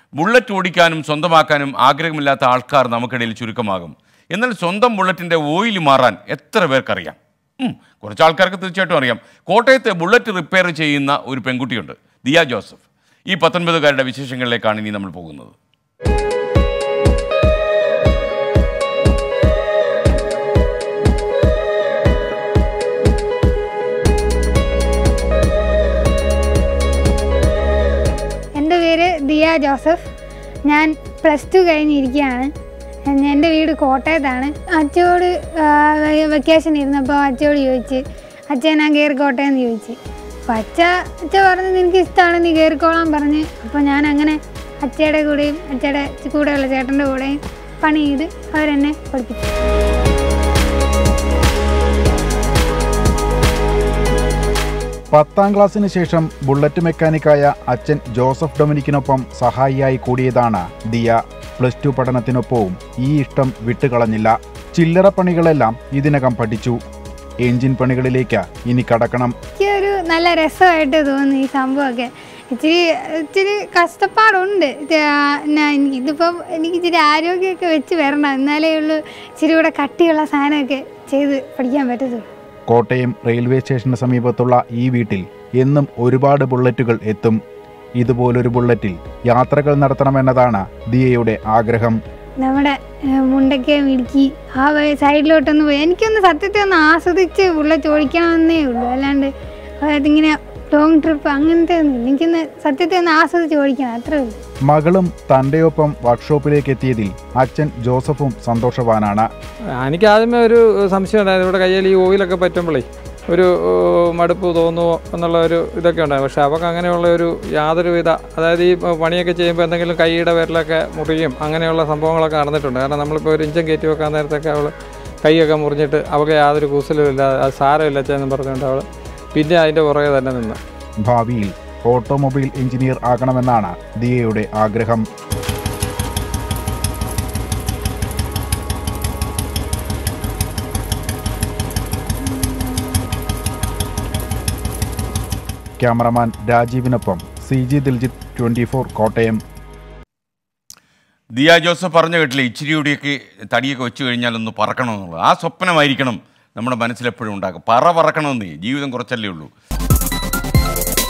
bullet ഓടിക്കാനും സ്വന്തമാക്കാനും ആഗ്രഹമില്ലാത്ത ആൾക്കാർ നമുക്കിടയിൽ ചുരുക്കമാകും എന്നാൽ സ്വന്തം ബുള്ളറ്റിൻ്റെ ഓയിൽ മാറാൻ എത്ര പേർക്കറിയാം ഉം, കുറച്ച് ആൾക്കാർക്ക് തീർച്ചയായിട്ടും അറിയാം കോട്ടയത്ത് ബുള്ളറ്റ് റിപ്പയർ ചെയ്യുന്ന ഒരു പെൺകുട്ടിയുണ്ട് ദിയ ജോസഫ് ഈ പത്തൊൻപതുകാരുടെ വിശേഷങ്ങളിലേക്കാണ് ഇനി നമ്മൾ പോകുന്നത് എൻ്റെ പേര് ദിയ ജോസഫ് ഞാൻ പ്ലസ് ടു കഴിഞ്ഞിരിക്കുകയാണ് ഞാൻ- എൻ്റെ വീട് കോട്ടയത്താണ് അച്ഛയോട് വെക്കേഷൻ ഇരുന്നപ്പോൾ അച്ഛയോട് ചോദിച്ച് അച്ഛൻ ഞാൻ കയറിക്കോട്ടെ എന്ന് ചോദിച്ച് അപ്പോൾ അച്ഛ അച്ഛ പറഞ്ഞത് എനിക്ക് ഇഷ്ടമാണ് നീ കയറിക്കോളാൻ പറഞ്ഞ് അപ്പോൾ ഞാൻ അങ്ങനെ അച്ഛയുടെ കൂടെയും അച്ഛയുടെ കൂടെയുള്ള ചേട്ടൻ്റെ കൂടെയും പണി ചെയ്ത് അവരെന്നെ പഠിപ്പിച്ചു പത്താം ക്ലാസ്സിന് ശേഷം ബുള്ളറ്റ് മെക്കാനിക്കായ അച്ഛൻ ജോസഫ് ഡൊമിനിക്കിനൊപ്പം സഹായിയായി കൂടിയതാണ് ദിയ പ്ലസ് ടു പഠനത്തിനൊപ്പവും ഈ ഇഷ്ടം വിട്ടുകളഞ്ഞില്ല ചില്ലറ പണികളെല്ലാം ഇതിനകം പഠിച്ചു എഞ്ചിൻ പണികളിലേക്ക് ഇനി കടക്കണം എനിക്കൊരു നല്ല രസമായിട്ട് തോന്നി ഈ സംഭവമൊക്കെ ഇച്ചിരി ഇച്ചിരി കഷ്ടപ്പാടുണ്ട് ഇത് ആ, ഞാൻ എനിക്ക് ഇതിപ്പം എനിക്ക് ഇച്ചിരി ആരോഗ്യമൊക്കെ വെച്ച് വരണം എന്നാലേ ഉള്ളൂ ഇച്ചിരി കൂടെ കട്ടിയുള്ള സാധനമൊക്കെ ചെയ്ത് പഠിക്കാൻ പറ്റത്തുള്ളൂ കോട്ടയം റെയിൽവേ സ്റ്റേഷന് സമീപത്തുള്ള ഈ വീട്ടിൽ എന്നും ഒരുപാട് ബുള്ളറ്റുകൾ എത്തും ഇതുപോലൊരു ബുള്ളറ്റിൽ യാത്രകൾ നടത്തണമെന്നതാണ് ദിയയുടെ ആഗ്രഹം നമ്മുടെ ഏഹ്, മുണ്ടക്കയം ഇടുക്കി ആ വഴി സൈഡിലോട്ടൊന്ന് പോയി എനിക്കൊന്ന് സത്യത്തെ ഒന്ന് ആസ്വദിച്ച് ബുള്ളറ്റ് ഓടിക്കണമെന്നേ ഉള്ളൂ അല്ലാണ്ട് അതിങ്ങനെ ലോങ് ട്രിപ്പ് അങ്ങനത്തെ ഒന്നുമില്ല എനിക്കൊന്ന് സത്യത്തെ ഒന്ന് ആസ്വദിച്ച് ഓടിക്കണം അത്രേ ഉള്ളൂ മകളും തൻ്റെയൊപ്പം വർക്ക്ഷോപ്പിലേക്ക് എത്തിയതിൽ അച്ഛൻ ജോസഫും സന്തോഷവാനാണ് എനിക്ക് ആദ്യമേ ഒരു സംശയം ഉണ്ടായിരുന്നു ഇവിടെ കയ്യിൽ ഈ ഓയിലൊക്കെ പറ്റുമ്പോഴേ ഒരു ഏഹ്, മടുപ്പ് തോന്നുമോ എന്നുള്ള ഒരു ഇതൊക്കെ ഉണ്ടായിരുന്നു പക്ഷേ അവർക്ക് അങ്ങനെയുള്ള ഒരു യാതൊരുവിധ അതായത് ഈ പണിയൊക്കെ ചെയ്യുമ്പോൾ എന്തെങ്കിലും കൈയുടെ വിരലൊക്കെ മുറിയും അങ്ങനെയുള്ള സംഭവങ്ങളൊക്കെ നടന്നിട്ടുണ്ട് കാരണം നമ്മളിപ്പോൾ ഒരു ഇഞ്ചൻ കയറ്റി വെക്കാൻ നേരത്തൊക്കെ അവൾ കൈയൊക്കെ മുറിഞ്ഞിട്ട് അവൾക്ക് യാതൊരു കൂസലും ഇല്ല അത് സാരമില്ല എന്ന് പറഞ്ഞുകൊണ്ട് അവൾ പിന്നെ അതിൻ്റെ പുറകെ തന്നെ നിന്ന് ഭാവിയിൽ ഓട്ടോമൊബൈൽ എഞ്ചിനീയർ ആകണമെന്നാണ് ദിയയുടെ ആഗ്രഹം ക്യാമറമാൻ രാജീവിനൊപ്പം C G Diljith twenty four Kottayam Diya Joseph പറഞ്ഞ കേട്ടില്ലേ ഇച്ചിരിയോടെയൊക്കെ തടിയൊക്കെ വെച്ച് കഴിഞ്ഞാൽ ഒന്ന് പറക്കണമെന്നുള്ളത് ആ സ്വപ്നമായിരിക്കണം നമ്മുടെ മനസ്സിലെപ്പോഴും ഉണ്ടാക്കുക പറ പറക്കണമെന്നേ ജീവിതം കുറച്ചല്ലേ ഉള്ളൂ